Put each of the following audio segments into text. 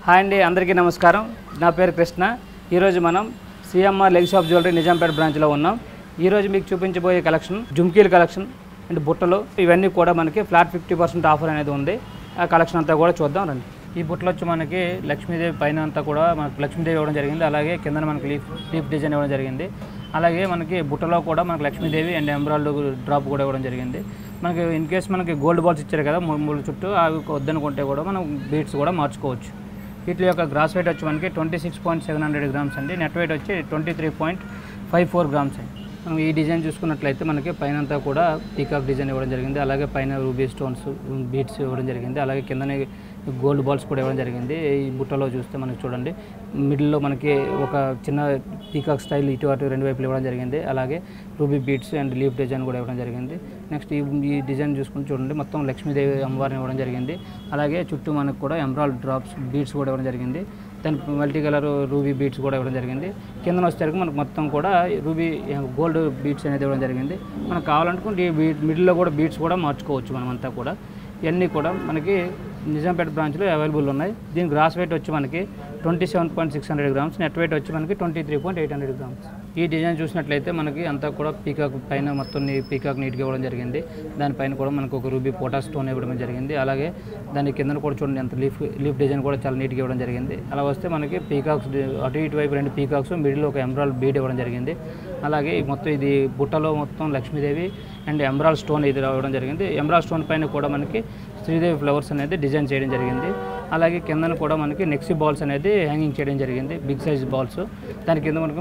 hi అండి అందరికీ నమస్కారం నా పేరు కృష్ణ ఈరోజు మనం సిఎంఆర్ లెగ్ షాప్ జ్యువెలరీ నిజాంపేట బ్రాంచ్లో ఉన్నాం ఈరోజు మీకు చూపించబోయే కలెక్షన్ జుమ్కీల కలెక్షన్ అండ్ బుట్టలు ఇవన్నీ కూడా మనకి ఫ్లాట్ ఫిఫ్టీ పర్సెంట్ ఆఫర్ అనేది ఉంది ఆ కలెక్షన్ అంతా కూడా చూద్దాం రండి ఈ బుట్టలు వచ్చి మనకి లక్ష్మీదేవి పైన అంతా కూడా మనకి లక్ష్మీదేవి ఇవ్వడం జరిగింది అలాగే కింద మనకి లీఫ్ లీఫ్ డిజైన్ ఇవ్వడం జరిగింది అలాగే మనకి బుట్టలో కూడా మనకి లక్ష్మీదేవి అండ్ ఎమరాల్డ్ డ్రాప్ కూడా ఇవ్వడం జరిగింది మనకి ఇన్ కేస్ మనకి గోల్డ్ బాల్స్ ఇచ్చారు కదా మూడు మూడు చుట్టూ అవి వద్దనుకుంటే కూడా మనం బీట్స్ కూడా మార్చుకోవచ్చు వీటి యొక్క గ్రాస్ వెయిట్ వచ్చి మనకి twenty six point seven hundred grams అండి నెట్ వెయిట్ వచ్చి twenty three point five four grams అండి మనం ఈ డిజైన్ చూసుకున్నట్లయితే మనకి పైన అంతా కూడా పీకాక్ డిజైన్ ఇవ్వడం జరిగింది అలాగే పైన రూబీ స్టోన్స్ బీట్స్ ఇవ్వడం జరిగింది అలాగే కిందనే గోల్డ్ బాల్స్ కూడా ఇవ్వడం జరిగింది ఈ బుట్టలో చూస్తే మనకి చూడండి మిడిల్లో మనకి ఒక చిన్న పీకాక్ స్టైల్ ఇటు అటు రెండు వైపులు ఇవ్వడం జరిగింది అలాగే ruby beads and leaf design కూడా ఇవ్వడం జరిగింది నెక్స్ట్ ఈ ఈ డిజైన్ చూసుకుని చూడండి మొత్తం లక్ష్మీదేవి అమ్మవారిని ఇవ్వడం జరిగింది అలాగే చుట్టూ మనకు కూడా ఎమరాల్డ్ డ్రాప్స్ బీట్స్ కూడా ఇవ్వడం జరిగింది దాని మల్టీ కలర్ రూబీ బీట్స్ కూడా ఇవ్వడం జరిగింది కింద వచ్చేసరికి మనకు మొత్తం కూడా రూబీ గోల్డ్ బీట్స్ అనేది ఇవ్వడం జరిగింది మనకు కావాలనుకుంటే ఈ బీట్ మిడిల్లో కూడా బీట్స్ కూడా మార్చుకోవచ్చు మనమంతా కూడా ఇవన్నీ కూడా మనకి నిజాంపేట బ్రాంచ్లో అవైలబుల్ ఉన్నాయి దీని గ్రాస్ వెయిట్ వచ్చి మనకి twenty seven point six hundred grams net weight వచ్చి మనకి twenty three point eight hundred grams ఈ డిజైన్ చూసినట్లయితే మనకి అంతా కూడా పీకాక్ పైన మొత్తం నీ- పీకాక్ నీట్గా ఇవ్వడం జరిగింది దానిపైన కూడా మనకు ఒక రూబీ పోటా స్టోన్ ఇవ్వడం జరిగింది అలాగే దాని కింద కూడా చూడండి ఎంత లీఫ్ లీఫ్ డిజైన్ కూడా చాలా నీట్గా ఇవ్వడం జరిగింది అలా వస్తే మనకి పీకాక్స్ డి- అటు ఇటు వైపు రెండు పీకాక్స్ మిడిల్ ఒక ఎమరాల్డ్ బీడ్ ఇవ్వడం జరిగింది అలాగే ఈ మొత్తం ఇది బుట్టలో మొత్తం లక్ష్మీదేవి అండ్ ఎమరాల్డ్ స్టోన్ ఇది రావడం జరిగింది ఎమరాల్డ్ స్టోన్ పైన కూడా మనకి శ్రీదేవి ఫ్లవర్స్ అనేది డిజైన్ చేయడం జరిగింది అలాగే కిందన కూడా మనకి నెక్సీ బాల్స్ అనేది హ్యాంగింగ్ చేయడం జరిగింది బిగ్ సైజ్ బాల్స్ దాని కింద మనకు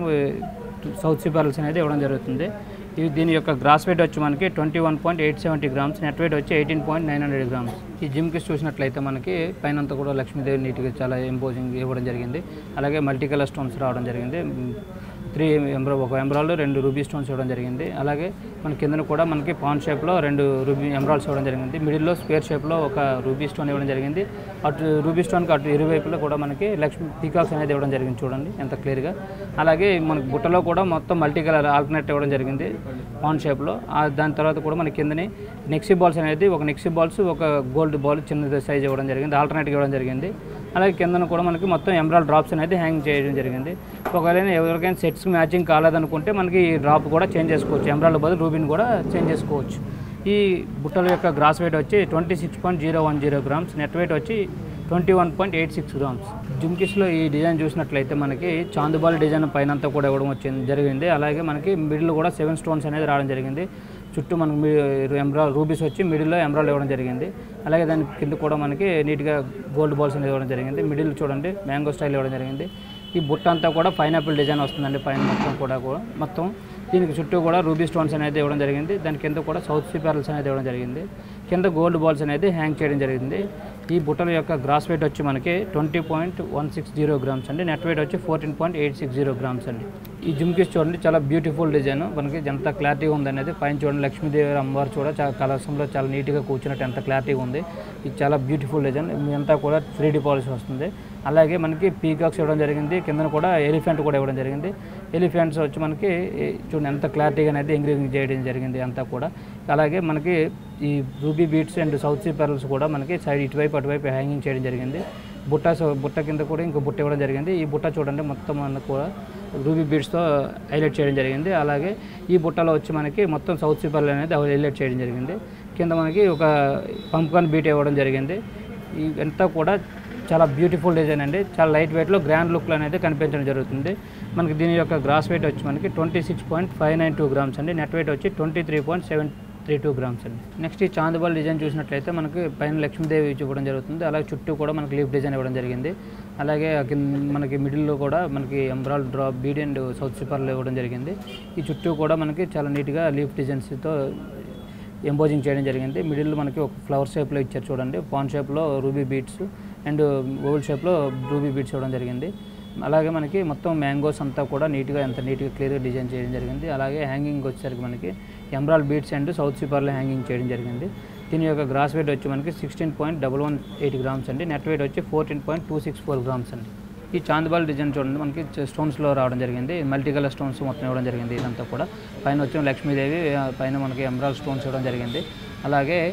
సౌత్ సీ బాల్స్ అనేది ఇవ్వడం జరుగుతుంది ఇది దీని యొక్క గ్రాస్ వెయిట్ వచ్చి మనకి twenty one point eight seventy grams net weight వచ్చి eighteen point nine hundred grams ఈ జిమ్కి చూసినట్లయితే మనకి పైన అంతా కూడా లక్ష్మీదేవి నీట్గా చాలా ఇంపోజింగ్ ఇవ్వడం జరిగింది అలాగే మల్టీ కలర్ స్టోన్స్ రావడం జరిగింది త్రీ ఎంబ్రా ఒక ఎంబ్రాలు రెండు రూబీ స్టోన్స్ ఇవ్వడం జరిగింది అలాగే మన కిందన కూడా మనకి పాన్ షేప్లో రెండు రూబీ ఎంబ్రాల్స్ ఇవ్వడం జరిగింది మిడిల్లో స్క్వేర్ షేప్లో ఒక రూబీ స్టోన్ ఇవ్వడం జరిగింది అటు రూబీ స్టోన్కి అటు ఇరువైపులో కూడా మనకి లక్ష్మీ పీకాక్స్ అనేది ఇవ్వడం జరిగింది చూడండి ఎంత క్లియర్గా అలాగే మనకి బుట్టలో కూడా మొత్తం మల్టీ కలర్ ఆల్టర్నేట్ ఇవ్వడం జరిగింది పాన్ షేప్లో ఆ దాని తర్వాత కూడా మన కిందని నెక్సీ బాల్స్ అనేది ఒక నెక్సీ బాల్స్ ఒక గోల్డ్ బాల్ చిన్న సైజ్ ఇవ్వడం జరిగింది ఆల్టర్నేట్గా ఇవ్వడం జరిగింది అలాగే కిందన కూడా మనకి మొత్తం ఎంబ్రాయిడ్ డ్రాప్స్ అనేది హ్యాంగ్ చేయడం జరిగింది ఒకవేళ ఎవరికైనా సెట్స్కి మ్యాచింగ్ కాలేదనుకుంటే మనకి ఈ డ్రాప్ కూడా చేంజ్ చేసుకోవచ్చు ఎంబ్రాయిడ్ బదులు రూబిన్ కూడా చేంజ్ చేసుకోవచ్చు ఈ బుట్టల యొక్క గ్రాస్ వెయిట్ వచ్చి twenty six point zero one zero grams net weight వచ్చి twenty one point eight six grams జుమ్కిస్లో ఈ డిజైన్ చూసినట్లయితే మనకి చాందుబాల్ డిజైన్ పైన అంతా కూడా ఇవ్వడం వచ్చింది జరిగింది అలాగే మనకి మిడిల్ కూడా సెవెన్ స్టోన్స్ అనేది రావడం జరిగింది చుట్టూ మనకు ఎమరా రూబీస్ వచ్చి మిడిల్లో ఎమరాల్ ఇవ్వడం జరిగింది అలాగే దాని కింద కూడా మనకి నీట్గా గోల్డ్ బాల్స్ అనేది ఇవ్వడం జరిగింది మిడిల్ చూడండి మ్యాంగో స్టైల్ ఇవ్వడం జరిగింది ఈ బుట్ట అంతా కూడా పైనాపిల్ డిజైన్ వస్తుందండి పైన మొత్తం కూడా కూడా మొత్తం దీనికి చుట్టూ కూడా రూబీ స్టోన్స్ అనేది ఇవ్వడం జరిగింది దాని కింద కూడా సౌత్ సీ పెరల్స్ అనేది ఇవ్వడం జరిగింది కింద గోల్డ్ బాల్స్ అనేది హ్యాంగ్ చేయడం జరిగింది ఈ బుట్టల యొక్క గ్రాస్ వెయిట్ వచ్చి మనకి twenty point one six zero grams అండి నెట్ వెయిట్ వచ్చి fourteen point eight six zero grams అండి ఈ జుమ్కీస్ చూడండి చాలా బ్యూటిఫుల్ డిజైన్ మనకి ఎంత క్లారిటీగా ఉంది అనేది పైన చూడండి లక్ష్మీదేవి అమ్మవారు చూడ చాలా కలర్స్లో చాలా నీట్గా కూర్చున్నట్టు ఎంత క్లారిటీగా ఉంది ఇది చాలా బ్యూటిఫుల్ డిజైన్ అంతా కూడా త్రీ డి పాలిష్ వస్తుంది అలాగే మనకి పీకాక్స్ ఇవ్వడం జరిగింది కింద కూడా ఎలిఫెంట్ కూడా ఇవ్వడం జరిగింది ఎలిఫెంట్స్ వచ్చి మనకి ఈ చూడండి ఎంత క్లారిటీగా అనేది ఎంగ్రీవింగ్ చేయడం జరిగింది అంతా కూడా అలాగే మనకి ఈ ruby beads and south sea pearls కూడా మనకి సైడ్ ఇటువైపు అటువైపు హ్యాంగింగ్ చేయడం జరిగింది బుట్ట సో- బుట్ట కింద కూడా ఇంకో బుట్ట ఇవ్వడం జరిగింది ఈ బుట్ట చూడండి మొత్తం మనకు కూడా రూబీ బీడ్స్తో హైలైట్ చేయడం జరిగింది అలాగే ఈ బుట్టలో వచ్చి మనకి మొత్తం సౌత్ సీ పెరల్ అనేది హైలైట్ చేయడం జరిగింది కింద మనకి ఒక పంప్కాన్ బీట్ ఇవ్వడం జరిగింది ఈ అంతా కూడా చాలా బ్యూటిఫుల్ డిజైన్ అండి చాలా లైట్ వెయిట్లో గ్రాండ్ లుక్లో అనేది కనిపించడం జరుగుతుంది మనకి దీని యొక్క గ్రాస్ వెయిట్ వచ్చి మనకి twenty six point five nine two grams అండి నెట్ వెయిట్ వచ్చి twenty three point seven three two grams అండి నెక్స్ట్ ఈ చాందబాల్ డిజైన్ చూసినట్లయితే మనకి పైన లక్ష్మీదేవి ఇవ్వడం జరుగుతుంది అలాగే చుట్టూ కూడా మనకి లీఫ్ డిజైన్ ఇవ్వడం జరిగింది అలాగే ఆ కింద మనకి మిడిల్లో కూడా మనకి ఎంబ్రాయిడ్ డ్రాప్ బీడ్ అండ్ సౌత్ సిపర్లు ఇవ్వడం జరిగింది ఈ చుట్టూ కూడా మనకి చాలా నీట్గా లీఫ్ డిజైన్స్తో ఎంబోజింగ్ చేయడం జరిగింది మిడిల్లో మనకి ఒక ఫ్లవర్ షేప్లో ఇచ్చారు చూడండి పాన్ షేప్లో రూబీ బీట్స్ అండ్ ఓవల్ షేప్లో రూబీ బీట్స్ ఇవ్వడం జరిగింది అలాగే మనకి మొత్తం మ్యాంగోస్ అంతా కూడా నీట్గా ఎంత నీట్గా క్లియర్గా డిజైన్ చేయడం జరిగింది అలాగే హ్యాంగింగ్ వచ్చేసరికి మనకి ఎమరాల్ బీట్స్ అండ్ సౌత్ సీపర్లో హ్యాంగింగ్ చేయడం జరిగింది దీని యొక్క గ్రాస్ వెయిట్ వచ్చి మనకి sixteen point double one eight grams అండి నెట్ వెయిట్ వచ్చి fourteen point two six four grams అండి ఈ చాందబాల్ డిజైన్ చూడండి మనకి స్టోన్స్లో రావడం జరిగింది మల్టీ కలర్ స్టోన్స్ మొత్తం ఇవ్వడం జరిగింది ఇదంతా కూడా పైన వచ్చిన లక్ష్మీదేవి ఆ, పైన మనకి ఎమరాల్ స్టోన్స్ ఇవ్వడం జరిగింది అలాగే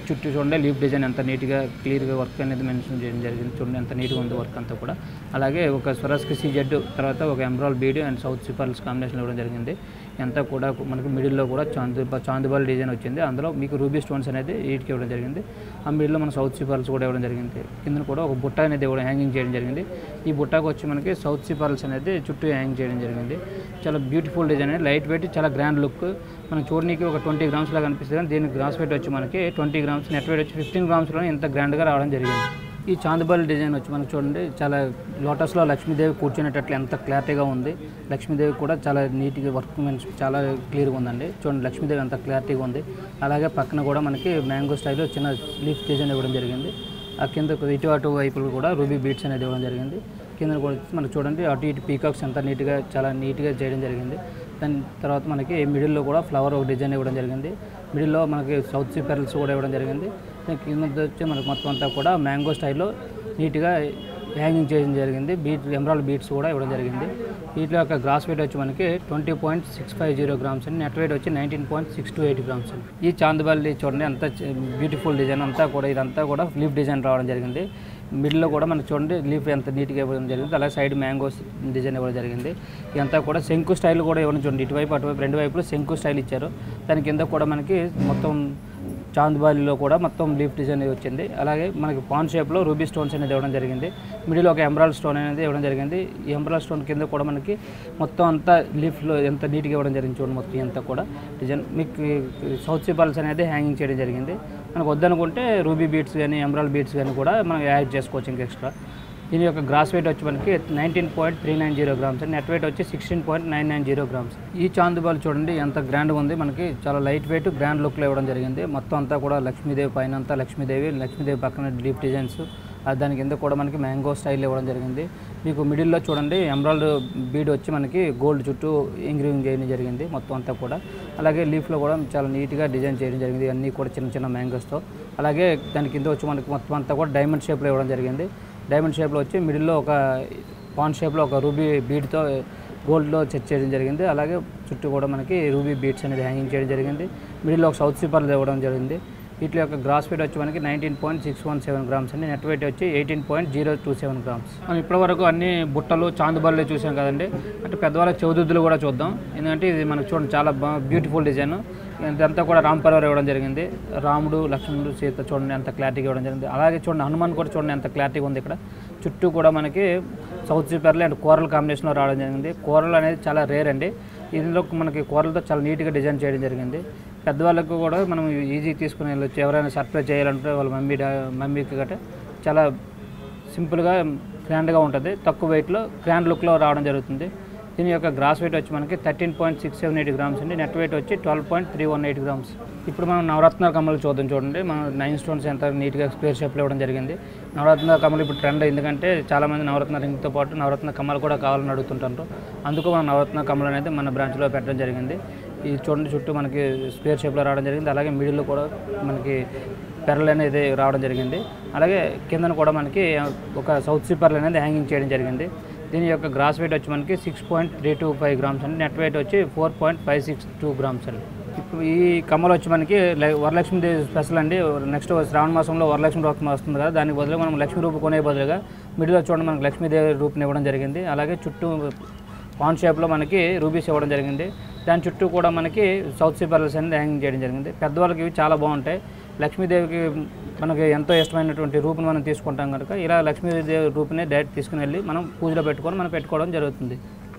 చుట్టూ చూడండి లీఫ్ డిజైన్ ఎంత నీట్గా క్లియర్గా వర్క్ అనేది మెన్షన్ చేయడం జరిగింది చూడండి ఎంత నీట్గా ఉంది వర్క్ అంతా కూడా అలాగే ఒక స్వరస్కి సీజెడ్ తర్వాత ఒక ఎంబ్రాల్ bead and south sea pearls combination ఇవ్వడం జరిగింది అంతా కూడా మనకి మిడిల్లో కూడా చాందు చాందుబాల్ డిజైన్ వచ్చింది అందులో మీకు రూబీ స్టోన్స్ అనేది వీటికి ఇవ్వడం జరిగింది ఆ మిడిల్లో మన సౌత్ సిపర్స్ కూడా ఇవ్వడం జరిగింది కింద కూడా ఒక బుట్ట అనేది ఇవ్వడం హ్యాంగింగ్ చేయడం జరిగింది ఈ బుట్టకు వచ్చి మనకి సౌత్ సిపర్స్ అనేది చుట్టూ హ్యాంగ్ చేయడం జరిగింది చాలా బ్యూటిఫుల్ డిజైన్ లైట్ వెయిట్ చాలా గ్రాండ్ లుక్ మనం చూడడానికి ఒక ట్వంటీ గ్రామ్స్ లాగా అనిపిస్తుంది కానీ దీనికి గ్రామ్స్ వెయిట్ వచ్చి మనకి ట్వంటీ గ్రామ్స్ నెట్ వెయిట్ వచ్చి ఫిఫ్టీన్ గ్రామ్స్లో ఇంత గ్రాండ్గా రావడం జరిగింది ఈ చాందుబాల్ డిజైన్ వచ్చి మనకి చూడండి చాలా లోటస్లో లక్ష్మీదేవి కూర్చునేటట్లు ఎంత క్లారిటీగా ఉంది లక్ష్మీదేవి కూడా చాలా నీట్గా వర్క్ మెన్స్ చాలా క్లియర్గా ఉందండి చూడండి లక్ష్మీదేవి ఎంత క్లారిటీగా ఉంది అలాగే పక్కన కూడా మనకి మ్యాంగో స్టైల్లో చిన్న లీఫ్ డిజైన్ ఇవ్వడం జరిగింది ఆ కింద ఇటు అటు వైపులు కూడా రూబీ బీట్స్ అనేది ఇవ్వడం జరిగింది కింద కూడా మనకు చూడండి అటు ఇటు పీకాక్స్ ఎంత నీట్గా చాలా నీట్గా చేయడం జరిగింది దాని తర్వాత మనకి మిడిల్లో కూడా ఫ్లవర్ ఒక డిజైన్ ఇవ్వడం జరిగింది మిడిల్లో మనకి సౌత్ సీ పెరల్స్ కూడా ఇవ్వడం జరిగింది దాని కింద వచ్చి మనకు మొత్తం అంతా కూడా మ్యాంగో స్టైల్లో నీట్గా హ్యాంగింగ్ చేయడం జరిగింది బీట్ ఎమరాల్డ్ బీట్స్ కూడా ఇవ్వడం జరిగింది వీటిలో యొక్క గ్రాస్ వెయిట్ వచ్చి మనకి twenty point six five zero grams అండి నెట్ వెయిట్ వచ్చి nineteen point six two eight grams అండి ఈ చాందబాలి చూడండి అంత బ్యూటిఫుల్ డిజైన్ అంతా కూడా ఇదంతా కూడా లీఫ్ డిజైన్ రావడం జరిగింది మిడిల్లో కూడా మనకు చూడండి లీఫ్ ఎంత నీట్గా ఇవ్వడం జరిగింది అలాగే సైడ్ మ్యాంగోస్ డిజైన్ ఇవ్వడం జరిగింది ఇదంతా కూడా శంకు స్టైల్ కూడా ఇవ్వడం చూడండి ఇటువైపు అటువైపు రెండు వైపులు శంకు స్టైల్ ఇచ్చారు దాని కింద కూడా మనకి మొత్తం చాంద్బాలిలో కూడా మొత్తం లీఫ్ డిజైన్ వచ్చింది అలాగే మనకి పాన్ షేప్లో రూబీ స్టోన్స్ అనేది ఇవ్వడం జరిగింది మిడిల్ ఒక ఎంబ్రాయిడ్ స్టోన్ అనేది ఇవ్వడం జరిగింది ఈ ఎంబ్రాయిడ్ స్టోన్ కింద కూడా మనకి మొత్తం అంతా లీఫ్లో ఎంత నీట్గా ఇవ్వడం జరిగింది చూడండి మొత్తం అంతా కూడా డిజైన్ మీకు సౌత్ సిపాల్స్ అనేది హ్యాంగింగ్ చేయడం జరిగింది మనకు వద్దనుకుంటే రూబీ బీట్స్ కానీ ఎంబ్రాయిడ్ బీట్స్ కానీ కూడా మనం యాడ్ చేసుకోవచ్చు ఇంకా ఎక్స్ట్రా దీని యొక్క గ్రాస్ వెయిట్ వచ్చి మనకి nineteen point three nine zero grams net weight వచ్చి sixteen point nine nine zero grams ఈ చాందుబాల్ చూడండి ఎంత గ్రాండ్గా ఉంది మనకి చాలా లైట్ వెయిట్ గ్రాండ్ లుక్లో ఇవ్వడం జరిగింది మొత్తం అంతా కూడా లక్ష్మీదేవి పైన అంతా లక్ష్మీదేవి లక్ష్మీదేవి పక్కన డీప్ డిజైన్స్ ఆ దాని కింద కూడా మనకి మ్యాంగో స్టైల్ ఇవ్వడం జరిగింది మీకు మిడిల్లో చూడండి ఎమరాల్డ్ బీడ్ వచ్చి మనకి గోల్డ్ చుట్టూ ఇంగ్రీవింగ్ చేయడం జరిగింది మొత్తం అంతా కూడా అలాగే లీఫ్లో కూడా చాలా నీట్గా డిజైన్ చేయడం జరిగింది అన్నీ కూడా చిన్న చిన్న మ్యాంగోస్తో అలాగే దాని కింద వచ్చి మనకి మొత్తం అంతా కూడా డైమండ్ షేప్లో ఇవ్వడం జరిగింది డైమండ్ షేప్లో వచ్చి మిడిల్లో ఒక పాన్ షేప్లో ఒక రూబీ బీడ్తో గోల్డ్లో సెట్ చేయడం జరిగింది అలాగే చుట్టూ కూడా మనకి రూబీ బీడ్స్ అనేది హ్యాంగింగ్ చేయడం జరిగింది మిడిల్లో ఒక సౌత్ సిపర్లు ఇవ్వడం జరిగింది వీటి యొక్క గ్రాస్ వెయిట్ వచ్చి మనకి nineteen point six one seven grams అండి నెట్ వెయిట్ వచ్చి eighteen point zero two seven grams మనం ఇప్పటివరకు అన్ని బుట్టలు చాందుబర్లు చూసాం కదండి అంటే పెద్దవాళ్ళకి చౌదుద్దులు కూడా చూద్దాం ఎందుకంటే ఇది మనకు చూడండి చాలా బ్యూటిఫుల్ డిజైన్ ఇదంతా కూడా రామ్ పర్వర్ ఇవ్వడం జరిగింది రాముడు లక్ష్మణుడు సీత చూడండి ఎంత క్లారిటీగా ఇవ్వడం జరిగింది అలాగే చూడండి హనుమాన్ కూడా చూడండి ఎంత క్లారిటీగా ఉంది ఇక్కడ చుట్టూ కూడా మనకి సౌత్ సీపర్లు అండ్ కూరల కాంబినేషన్లో రావడం జరిగింది కూరలు అనేది చాలా రేర్ అండి ఇందులో మనకి కూరలతో చాలా నీట్గా డిజైన్ చేయడం జరిగింది పెద్దవాళ్ళకు కూడా మనం ఈజీ తీసుకుని వెళ్ళొచ్చు ఎవరైనా సర్ప్రైజ్ చేయాలంటే వాళ్ళ మమ్మీ డా మమ్మీకి గట్రా చాలా సింపుల్గా గ్రాండ్గా ఉంటుంది తక్కువ వెయిట్లో గ్రాండ్ లుక్లో రావడం జరుగుతుంది దీని యొక్క గ్రాస్ వెయిట్ వచ్చి మనకి thirteen point six seven eight grams అండి నెట్ వెయిట్ వచ్చి twelve point three one eight grams ఇప్పుడు మనం నవరత్న కమ్మలు చూద్దాం చూడండి మనం నైన్ స్టోన్స్ ఎంత నీట్గా స్క్వేర్ షేప్లో ఇవ్వడం జరిగింది నవరత్న కమ్మలు ఇప్పుడు ట్రెండ్ ఎందుకంటే చాలామంది నవరత్న రింగ్తో పాటు నవరత్న కమ్మలు కూడా కావాలని అడుగుతుంటారు అందుకు మనం నవరత్న కమ్మలు అనేది మన బ్రాంచ్లో పెట్టడం జరిగింది ఈ చూడండి చుట్టూ మనకి స్క్వేర్ షేప్లో రావడం జరిగింది అలాగే మిడిల్లో కూడా మనకి పెరల్ అనేది రావడం జరిగింది అలాగే కిందన కూడా మనకి ఒక సౌత్ సిపర్లు అనేది హ్యాంగింగ్ చేయడం జరిగింది దీని యొక్క గ్రాస్ వెయిట్ వచ్చి మనకి six point three two five grams అండి నెట్ వెయిట్ వచ్చి four point five six two grams అండి ఇప్పుడు ఈ కమ్మలు వచ్చి మనకి లై- వరలక్ష్మీదేవి స్పెషల్ అండి నెక్స్ట్ శ్రావణ మాసంలో వరలక్ష్మి వ్రతం వస్తుంది కదా దానికి బదులుగా మనం లక్ష్మీ రూపు కొనే బదులుగా మిడిల్లో చూడండి మనకి లక్ష్మీదేవి రూపుని ఇవ్వడం జరిగింది అలాగే చుట్టూ పాన్ షేప్లో మనకి రూబీస్ ఇవ్వడం జరిగింది దాని చుట్టూ కూడా మనకి సౌత్ సీ పర్ల్స్ అనేది హ్యాంగింగ్ చేయడం జరిగింది పెద్దవాళ్ళకి ఇవి చాలా బాగుంటాయి లక్ష్మీదేవికి మనకి ఎంతో ఇష్టమైనటువంటి రూపుని మనం తీసుకుంటాం కనుక ఇలా లక్ష్మీదేవి రూపుని డైరెక్ట్ తీసుకుని వెళ్ళి మనం పూజలో పెట్టుకొని మనం పెట్టుకోవడం జరుగుతుంది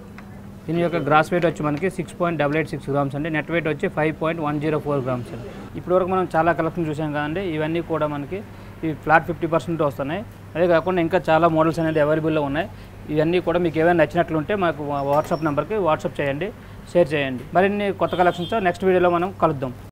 దీని యొక్క గ్రాస్ వెయిట్ వచ్చి మనకి six point double eight six grams అండి నెట్ వెయిట్ వచ్చి five point one zero four grams అండి ఇప్పటివరకు మనం చాలా కలెక్షన్ చూసాం కదండి ఇవన్నీ కూడా మనకి ఈ ఫ్లాట్ ఫిఫ్టీ పర్సెంట్ వస్తున్నాయి అదే కాకుండా ఇంకా చాలా మోడల్స్ అనేది అవైలబుల్లో ఉన్నాయి ఇవన్నీ కూడా మీకు ఏమైనా నచ్చినట్లుంటే మాకు వాట్సాప్ నెంబర్కి వాట్సాప్ చేయండి షేర్ చేయండి మరిన్ని కొత్త కలెక్షన్స్తో నెక్స్ట్ వీడియోలో మనం కలుద్దాం